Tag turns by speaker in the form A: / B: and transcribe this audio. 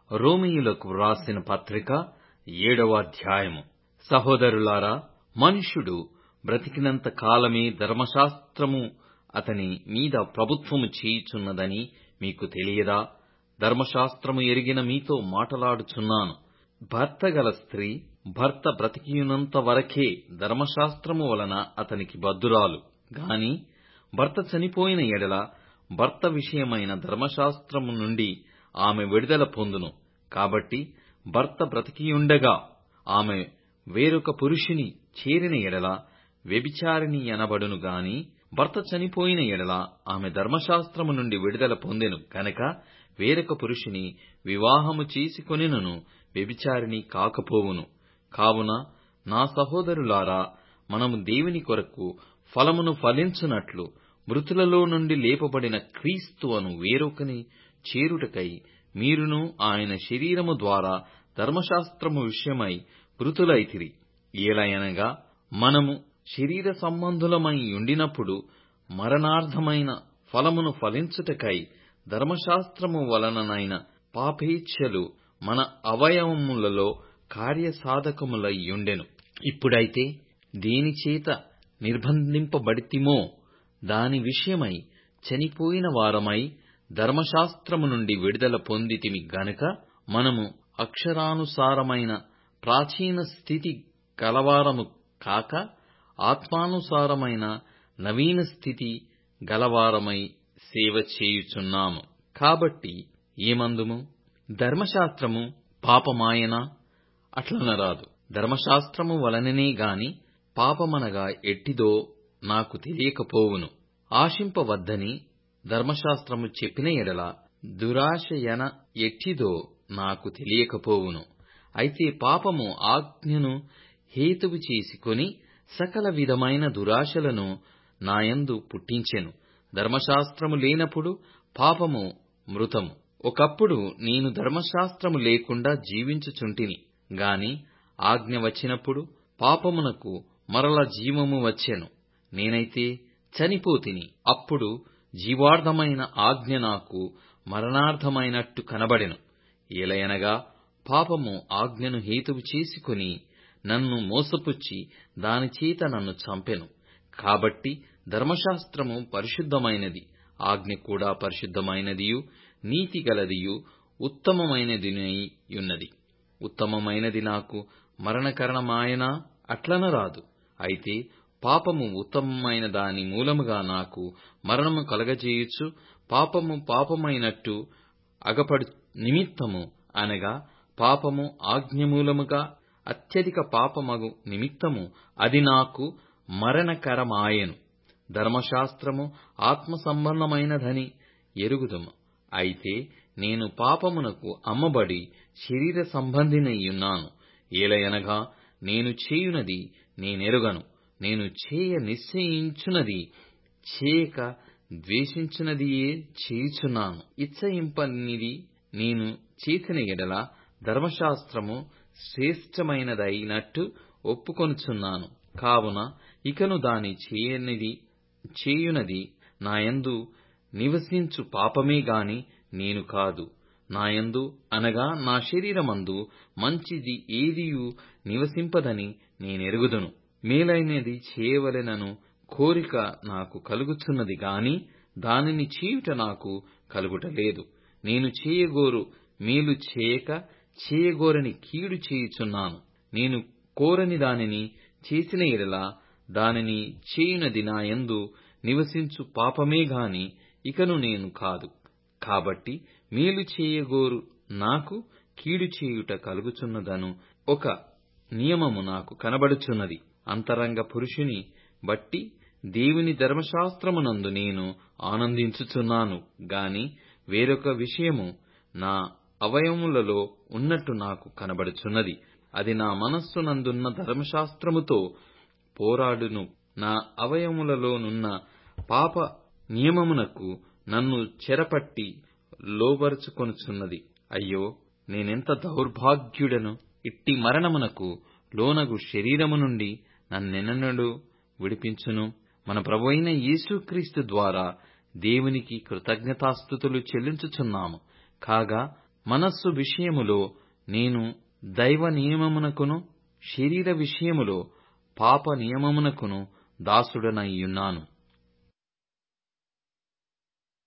A: రోమీయులకు వ్రాసిన పత్రిక ఏడవ అధ్యాయము సహోదరులారా మనుష్యుడు బ్రతికినంత కాలమే ధర్మశాస్త్రము అతని మీద ప్రభుత్వము చేయుచున్నదని మీకు తెలియదా ధర్మశాస్త్రము ఎరిగిన మీతో మాటలాడుచున్నాను భర్త గల స్త్రీ భర్త బ్రతికియున్నంత వరకే ధర్మశాస్త్రము వలన అతనికి బద్ధురాలు గాని భర్త చనిపోయిన ఎడల భర్త విషయమైన ధర్మశాస్త్రము నుండి ఆమె విడుదల పొందును కాబట్టి భర్త బ్రతికియుండగా ఆమె వేరొక పురుషుని చేరిన ఎడల వ్యభిచారిణి అనబడును గాని భర్త చనిపోయిన ఎడల ఆమె ధర్మశాస్త్రము నుండి విడుదల పొందెను గనక వేరొక పురుషుని వివాహము చేసుకొనినను వ్యభిచారిణి కాకపోవును కావున నా సహోదరులారా మనము దేవుని కొరకు ఫలమును ఫలించునట్లు మృతులలో నుండి లేపబడిన క్రీస్తు అను వేరొకని చేరుటకై మీరును ఆయన శరీరము ద్వారా ధర్మశాస్త్రము విషయమై మృతులైతిరి ఏలయనగా మనము శరీర సంబంధులమై ఉండినప్పుడు మరణార్థమైన ఫలమును ఫలించుటకై ధర్మశాస్త్రము వలననైన పాపేచ్ఛలు మన అవయవములలో కార్యసాధకములయ్యుండెను ఇప్పుడైతే దేనిచేత నిర్బంధింపబడితిమో దాని విషయమై చనిపోయిన వారమై ధర్మశాస్త్రము నుండి విడుదల పొందితిమి గనుక మనము అక్షరానుసారమైన ప్రాచీన స్థితి గలవారము కాక ఆత్మానుసారమైన నవీన స్థితి గలవారమై సేవ చేయుచున్నాము కాబట్టి ఏమందుము ధర్మశాస్త్రము పాపమాయనా అట్లనరాదు ధర్మశాస్త్రము వలననే గాని పాపమనగా ఎట్టిదో నాకు తెలియకపోవును ఆశింపవద్దని ధర్మశాస్త్రము చెప్పిన ఎడల దురాశయన ఎట్టిదో నాకు తెలియకపోవును అయితే పాపము ఆజ్ఞను హేతువు చేసుకొని సకల విధమైన దురాశలను నాయందు పుట్టించెను ధర్మశాస్త్రము లేనప్పుడు పాపము మృతము ఒకప్పుడు నేను ధర్మశాస్త్రము లేకుండా జీవించుచుంటిని గాని ఆజ్ఞ వచ్చినప్పుడు పాపమునకు మరల జీవము వచ్చెను నేనైతే చనిపోతిని అప్పుడు జీవార్థమైన ఆజ్ఞ నాకు మరణార్థమైనట్టు కనబడెను ఏలయనగా పాపము ఆజ్ఞను హేతువు చేసుకుని నన్ను మోసపుచ్చి దానిచేత నన్ను చంపెను కాబట్టి ధర్మశాస్త్రము పరిశుద్ధమైనది ఆజ్ఞ కూడా పరిశుద్ధమైనదియు నీతిగలదియు ఉత్తమమైనదియున్నది ఉత్తమమైనది నాకు మరణకరణమాయనా అట్లనరాదు అయితే పాపము ఉత్తమమైన దాని మూలముగా నాకు మరణము కలగజేయుచు పాపము పాపమైనట్టు అగపడు నిమిత్తము అనగా పాపము ఆజ్ఞమూలముగా అత్యధిక పాపమగు నిమిత్తము అది నాకు మరణకరమాయెను ధర్మశాస్త్రము ఆత్మ సంబంధమైనదని ఎరుగుదుము అయితే నేను పాపమునకు అమ్మబడి శరీర సంబంధినయ్యున్నాను ఏలయనగా నేను చేయునది నేనెరుగను నేను చేయ నిశ్చయించునది చేయక ద్వేషించునదియే చేయుచున్నాను ఇచ్చయింపనిది నేను చేసిన ఎడల ధర్మశాస్త్రము శ్రేష్టమైనదైనట్టు ఒప్పుకొనుచున్నాను కావున ఇకను దాని చేయనిది చేయునది నాయందు నివసించు పాపమే గాని నేను కాదు నాయందు అనగా నా శరీరమందు మంచిది ఏదియు నివసింపదని నేనెరుగుదును మేలైనది చేయవలెనను కోరిక నాకు కలుగుచున్నది గాని దానిని చేయుట నాకు కలుగుటలేదు నేను చేయగోరు మేలు చేయక చేయగోరని కీడు చేయుచున్నాను నేను కోరని దానిని చేసిన ఎడల దానిని చేయునది నాయందు నివసించు పాపమే గాని ఇకను నేను కాదు కాబట్టి మేలు చేయగోరు నాకు కీడు చేయుట కలుగుచున్నదను ఒక నియమము నాకు కనబడుచున్నది అంతరంగ పురుషుని బట్టి దేవుని ధర్మశాస్త్రమునందు నేను ఆనందించుచున్నాను గాని వేరొక విషయము నా అవయవములలో ఉన్నట్టు నాకు కనబడుచున్నది అది నా మనస్సునందున్న ధర్మశాస్త్రముతో పోరాడును నా అవయవములలోనున్న పాప నియమమునకు నన్ను చెరపట్టి లోబరుచుకొనుచున్నది అయ్యో నేనెంత దౌర్భాగ్యుడను ఇట్టి మరణమునకు లోనగు శరీరము నుండి నన్నెన్నడూ విడిపించును మన ప్రభువైన యేసుక్రీస్తు ద్వారా దేవునికి కృతజ్ఞతాస్థుతులు చెల్లించుచున్నాము కాగా మనస్సు విషయములో నేను దైవ నియమమునకును శరీర విషయములో పాప నియమమునకును దాసుడనైయున్నాను